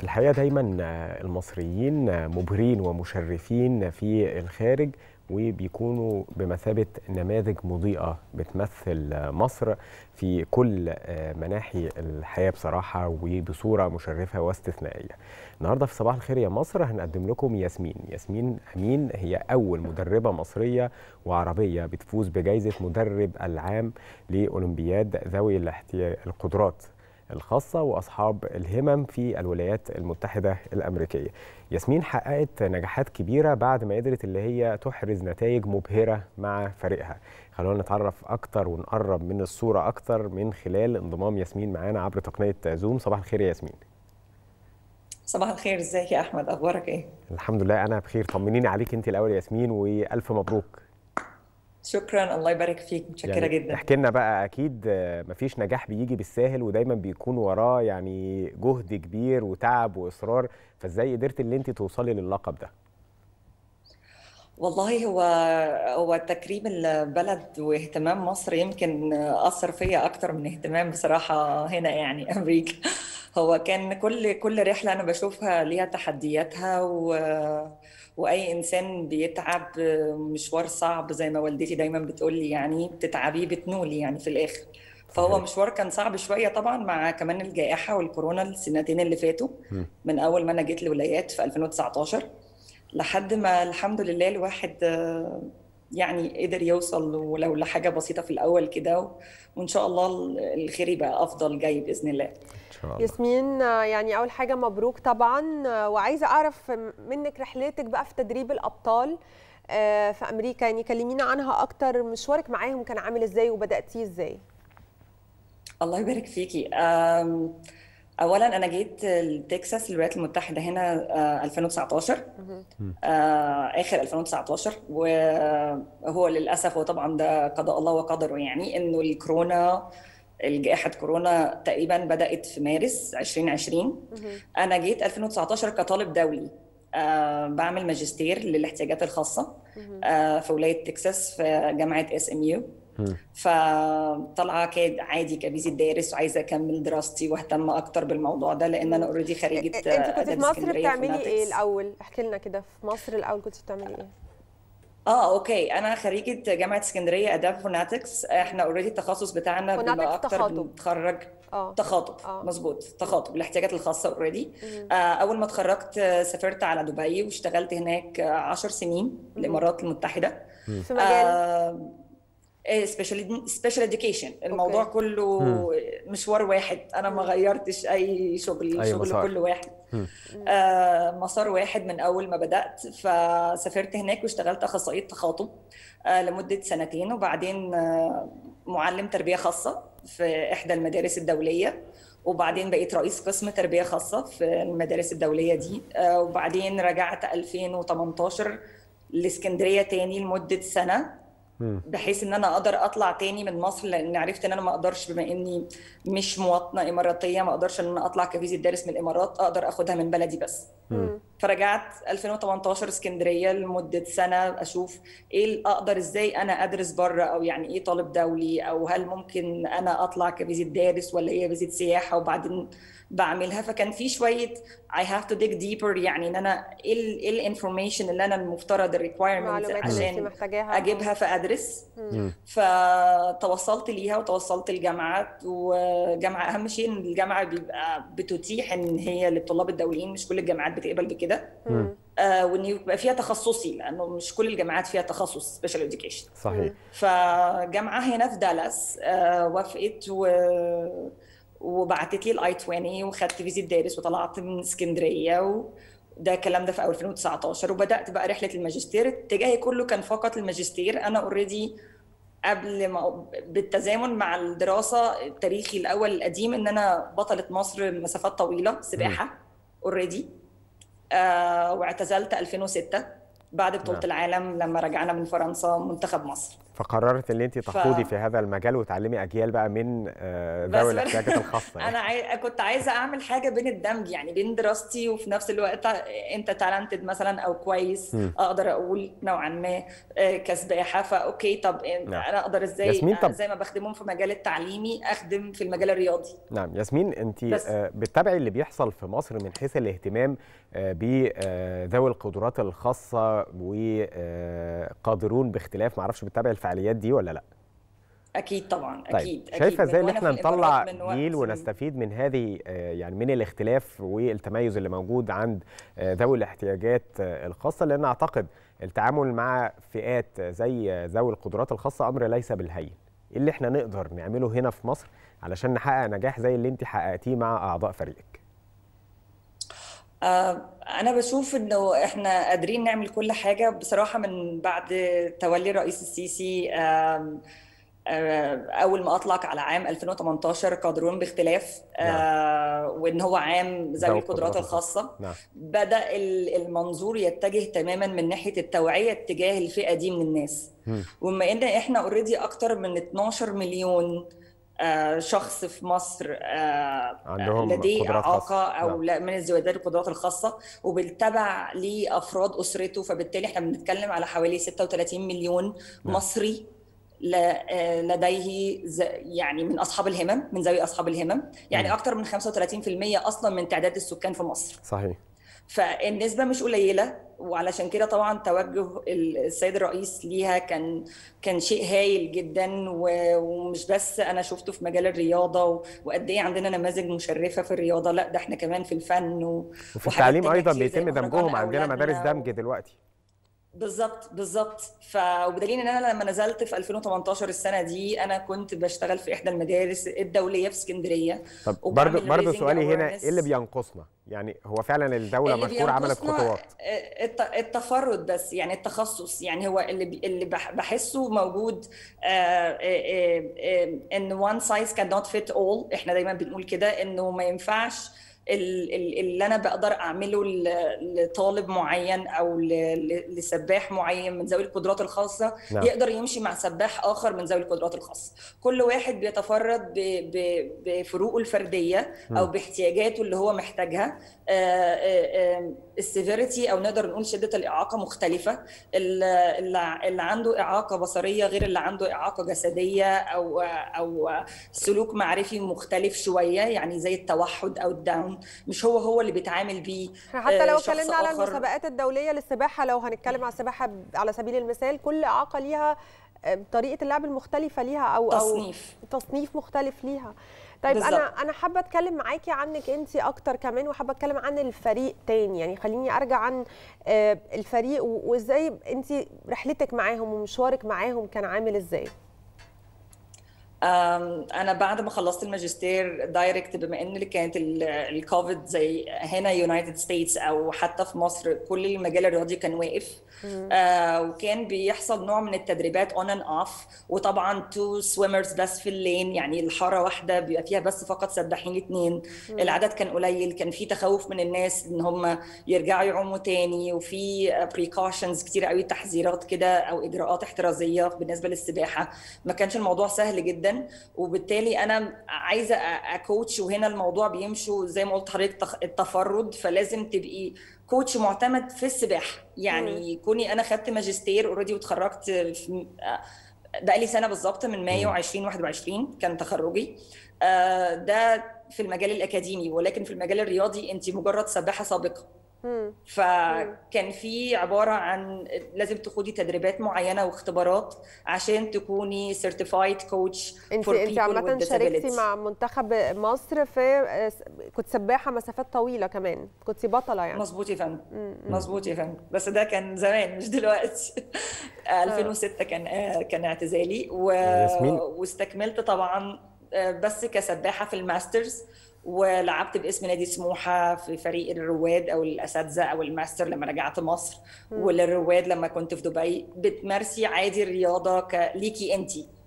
الحقيقه دايما المصريين مبهرين ومشرفين في الخارج وبيكونوا بمثابه نماذج مضيئه بتمثل مصر في كل مناحي الحياه بصراحه وبصوره مشرفه واستثنائيه. النهارده في صباح الخير يا مصر هنقدم لكم ياسمين، ياسمين امين هي اول مدربه مصريه وعربيه بتفوز بجائزه مدرب العام لاولمبياد ذوي القدرات الخاصة وأصحاب الهمم في الولايات المتحدة الأمريكية ياسمين حققت نجاحات كبيرة بعد ما قدرت اللي هي تحرز نتائج مبهرة مع فريقها خلونا نتعرف أكتر ونقرب من الصورة أكتر من خلال انضمام ياسمين معانا عبر تقنية زوم صباح الخير يا ياسمين صباح الخير ازيك يا أحمد أخبارك إيه؟ الحمد لله أنا بخير طمنيني عليك أنت الأول يا ياسمين وألف مبروك شكرا الله يبارك فيك متشكره يعني جدا احكي لنا بقى اكيد مفيش نجاح بيجي بالساهل ودايما بيكون وراه يعني جهد كبير وتعب واصرار فازاي قدرت ان انت توصلي للقب ده والله هو هو تكريم البلد واهتمام مصر يمكن اثر فيا اكتر من اهتمام بصراحه هنا يعني امريكا هو كان كل كل رحله انا بشوفها ليها تحدياتها و واي انسان بيتعب مشوار صعب زي ما والدتي دايما بتقول لي يعني بتتعبي بتنولي يعني في الاخر فهو مشوار كان صعب شويه طبعا مع كمان الجائحه والكورونا السنتين اللي فاتوا من اول ما انا جيت الولايات في 2019 لحد ما الحمد لله الواحد يعني قدر يوصل ولو لحاجه بسيطه في الاول كده وان شاء الله الخير يبقى افضل جاي باذن الله ياسمين يعني اول حاجه مبروك طبعا وعايزه اعرف منك رحلتك بقى في تدريب الابطال في امريكا يعني كلمينا عنها اكتر مشوارك معاهم كان عامل ازاي وبداتيه ازاي الله يبارك فيكي اولا انا جيت تكساس الولايات المتحده هنا 2019 اخر 2019 وهو للاسف هو طبعا ده قضاء الله وقدره يعني انه الكورونا الجائحة كورونا تقريبا بدأت في مارس 2020 أنا جيت 2019 كطالب دولي أه بعمل ماجستير للاحتياجات الخاصة أه في ولاية تكساس في جامعة اس ام يو فطالعه عادي كفيزة دارس وعايزه اكمل دراستي واهتم اكتر بالموضوع ده لان انا اوريدي خريجه انت كنت في مصر بتعملي ايه الاول؟ احكي لنا كده في مصر الاول كنت بتعملي ايه؟ اه اوكي انا خريجه جامعه اسكندريه اداب فوناتكس احنا اوريدي التخصص بتاعنا بيبقى اكتر بنتخرج اه تخاطب آه. مظبوط تخاطب الاحتياجات الخاصه اوريدي آه اول ما اتخرجت سافرت على دبي واشتغلت هناك 10 سنين الامارات المتحده في مجال آه سبيشال سبيشال اديوكيشن الموضوع أوكي. كله مم. مشوار واحد انا ما غيرتش اي شغل أي شغل مسار. كل واحد مم. آه مسار واحد من اول ما بدات فسافرت هناك واشتغلت اخصائيه تخاطب آه لمده سنتين وبعدين آه معلم تربيه خاصه في احدى المدارس الدوليه وبعدين بقيت رئيس قسم تربيه خاصه في المدارس الدوليه دي آه وبعدين رجعت 2018 لاسكندريه تاني لمده سنه بحيث ان انا اقدر اطلع تاني من مصر لان عرفت ان انا ما اقدرش بما اني مش مواطنه اماراتيه ما اقدرش ان انا اطلع كفيزه دارس من الامارات اقدر اخدها من بلدي بس مم. فرجعت 2018 اسكندريه لمده سنه اشوف ايه اقدر ازاي انا ادرس بره او يعني ايه طالب دولي او هل ممكن انا اطلع كفيزه دارس ولا هي فيزه سياحه وبعدين بعملها فكان في شويه I have to dig deeper يعني ان انا ايه ايه الانفورميشن اللي انا المفترض الريكوايرمنت المعلومات اللي انت عشان محتاجاها اجيبها فادرس مم. فتوصلت ليها وتوصلت الجامعات وجامعه اهم شيء ان الجامعه بيبقى بتتيح ان هي للطلاب الدوليين مش كل الجامعات بتقبل بكده مم. آه وان يبقى فيها تخصصي لانه مش كل الجامعات فيها تخصص سبيشال اديوكيشن صحيح فجامعه هنا في دالاس آه وافقت و وبعتت لي الاي 20 وخدت فيزا دارس وطلعت من اسكندريه و... ده الكلام ده في 2019 وبدات بقى رحله الماجستير اتجاهي كله كان فقط الماجستير انا اوريدي قبل ما بالتزامن مع الدراسه التاريخي الاول القديم ان انا بطله مصر مسافات طويله سباحه اوريدي آه واعتزلت 2006 بعد بطوله نعم. العالم لما رجعنا من فرنسا منتخب مصر فقررت ان انت تخوضي ف... في هذا المجال وتعلمي اجيال بقى من ذوي الاحتياجات الخاصه يعني. انا عاي... كنت عايزه اعمل حاجه بين الدمج يعني بين دراستي وفي نفس الوقت انت تالنتد مثلا او كويس م. اقدر اقول نوعا ما كسباحه فاوكي طب نعم. انا اقدر ازاي ياسمين طب... زي ما بخدمهم في مجال التعليمي اخدم في المجال الرياضي نعم ياسمين انت بتتابعي اللي بيحصل في مصر من حيث الاهتمام بذوي القدرات الخاصه وقادرون باختلاف معرفش بتتابعي الفعاليات دي ولا لا اكيد طبعا اكيد طيب. شايفه ازاي ان احنا نطلع جيل ونستفيد من هذه يعني من الاختلاف والتميز اللي موجود عند ذوي الاحتياجات الخاصه لان اعتقد التعامل مع فئات زي ذوي القدرات الخاصه امر ليس بالهين ايه اللي احنا نقدر نعمله هنا في مصر علشان نحقق نجاح زي اللي انت حققتيه مع اعضاء فريقك أنا بشوف إنه إحنا قادرين نعمل كل حاجة بصراحة من بعد تولي الرئيس السيسي أول ما أطلق على عام 2018 قادرون باختلاف نعم. وإن هو عام ذوي القدرات الخاصة نعم. بدأ المنظور يتجه تماما من ناحية التوعية تجاه الفئة دي من الناس وبما إن إحنا أوريدي أكتر من 12 مليون شخص في مصر لديه إعاقة أو نعم. من الزوادات القدرات الخاصة وبالتبع لأفراد أسرته فبالتالي احنا بنتكلم على حوالي 36 مليون نعم. مصري لديه يعني من اصحاب الهمم من ذوي اصحاب الهمم يعني م. اكثر من 35% اصلا من تعداد السكان في مصر صحيح فالنسبه مش قليله وعلشان كده طبعا توجه السيد الرئيس ليها كان كان شيء هايل جدا ومش بس انا شفته في مجال الرياضه وقد ايه عندنا نماذج مشرفه في الرياضه لا ده احنا كمان في الفن وفي التعليم ايضا بيتم دمجهم عندنا مدارس دمج دلوقتي بالظبط بالظبط ف وبدليل ان انا لما نزلت في 2018 السنه دي انا كنت بشتغل في احدى المدارس الدوليه في اسكندريه طب برضه برضه سؤالي هنا ايه اللي بينقصنا؟ يعني هو فعلا الدوله مشكور عملت خطوات التفرد بس يعني التخصص يعني هو اللي اللي بحسه موجود ان وان سايز كان نوت فيت اول احنا دايما بنقول كده انه ما ينفعش اللي انا بقدر اعمله لطالب معين او لسباح معين من ذوي القدرات الخاصه نعم. يقدر يمشي مع سباح اخر من ذوي القدرات الخاصه كل واحد بيتفرد بفروقه الفرديه او باحتياجاته اللي هو محتاجها السيفيريتي او نقدر نقول شده الاعاقه مختلفه اللي عنده اعاقه بصريه غير اللي عنده اعاقه جسديه او او سلوك معرفي مختلف شويه يعني زي التوحد او الداون مش هو هو اللي بيتعامل بيه حتى لو اتكلمنا على المسابقات الدوليه للسباحه لو هنتكلم على السباحه على سبيل المثال كل اعاقه ليها طريقه اللعب المختلفه ليها او تصنيف او تصنيف مختلف ليها طيب بالزبط. انا انا حابه اتكلم معاكي عنك انت اكتر كمان وحابه اتكلم عن الفريق تاني يعني خليني ارجع عن الفريق وازاي انت رحلتك معاهم ومشوارك معاهم كان عامل ازاي انا بعد ما خلصت الماجستير دايركت بما ان اللي كانت الكوفيد زي هنا يونايتد ستيتس او حتى في مصر كل المجال الرياضي كان واقف آه وكان بيحصل نوع من التدريبات اون اند اوف وطبعا تو سويمرز بس في اللين يعني الحاره واحده بيبقى فيها بس فقط سباحين اثنين العدد كان قليل كان في تخوف من الناس ان هم يرجعوا يعوموا تاني وفي بريكوشنز كتير قوي تحذيرات كده او اجراءات احترازيه بالنسبه للسباحه ما كانش الموضوع سهل جدا وبالتالي انا عايزه اكوتش وهنا الموضوع بيمشوا زي ما قلت حضرتك التفرد فلازم تبقي كوتش معتمد في السباحه يعني كوني انا خدت ماجستير اوريدي واتخرجت في بقالي سنه بالظبط من مايو 2021 كان تخرجي ده في المجال الاكاديمي ولكن في المجال الرياضي انت مجرد سباحه سابقه فكان في عباره عن لازم تخوضي تدريبات معينه واختبارات عشان تكوني سيرتيفايد كوتش انت انت عامه شاركتي مع منتخب مصر في كنت سباحه مسافات طويله كمان كنت بطله يعني مظبوط يا فندم مظبوط يا فندم بس ده كان زمان مش دلوقتي 2006 كان كان اعتزالي و... واستكملت طبعا بس كسباحه في الماسترز ولعبت باسم نادي سموحه في فريق الرواد او الاساتذه او الماستر لما رجعت مصر وللرواد لما كنت في دبي بتمارسي عادي الرياضه ك... ليكي انت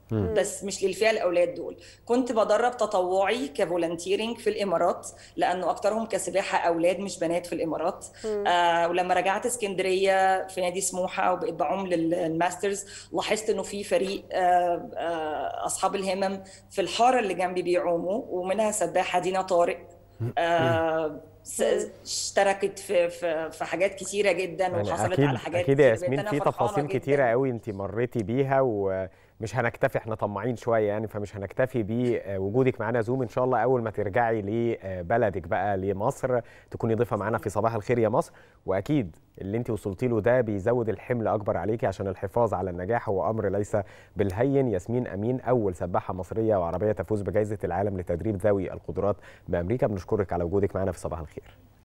بس مش للفئه الاولاد دول كنت بدرب تطوعي كفولنتيرنج في الامارات لانه اكترهم كسباحه اولاد مش بنات في الامارات آه ولما رجعت اسكندريه في نادي سموحه وبقيت بعوم للماسترز لاحظت انه في فريق آه آه اصحاب الهمم في الحاره اللي جنبي بيعوموا ومنها سباحه دينا طارق آه اشتركت في في في حاجات كتيره جدا يعني وحصلت أكيد على حاجات اكيد يا كتير. بقيت ياسمين أنا في فرحانة تفاصيل جداً. كتيره قوي انت مريتي بيها ومش هنكتفي احنا طماعين شويه يعني فمش هنكتفي بوجودك معانا زوم ان شاء الله اول ما ترجعي لبلدك بقى لمصر تكوني ضيفه معانا في صباح الخير يا مصر واكيد اللي انت وصلتي له ده بيزود الحمل اكبر عليكي عشان الحفاظ على النجاح هو امر ليس بالهين ياسمين امين اول سباحه مصريه وعربيه تفوز بجائزه العالم لتدريب ذوي القدرات بامريكا بنشكرك على وجودك معانا في صباح الخير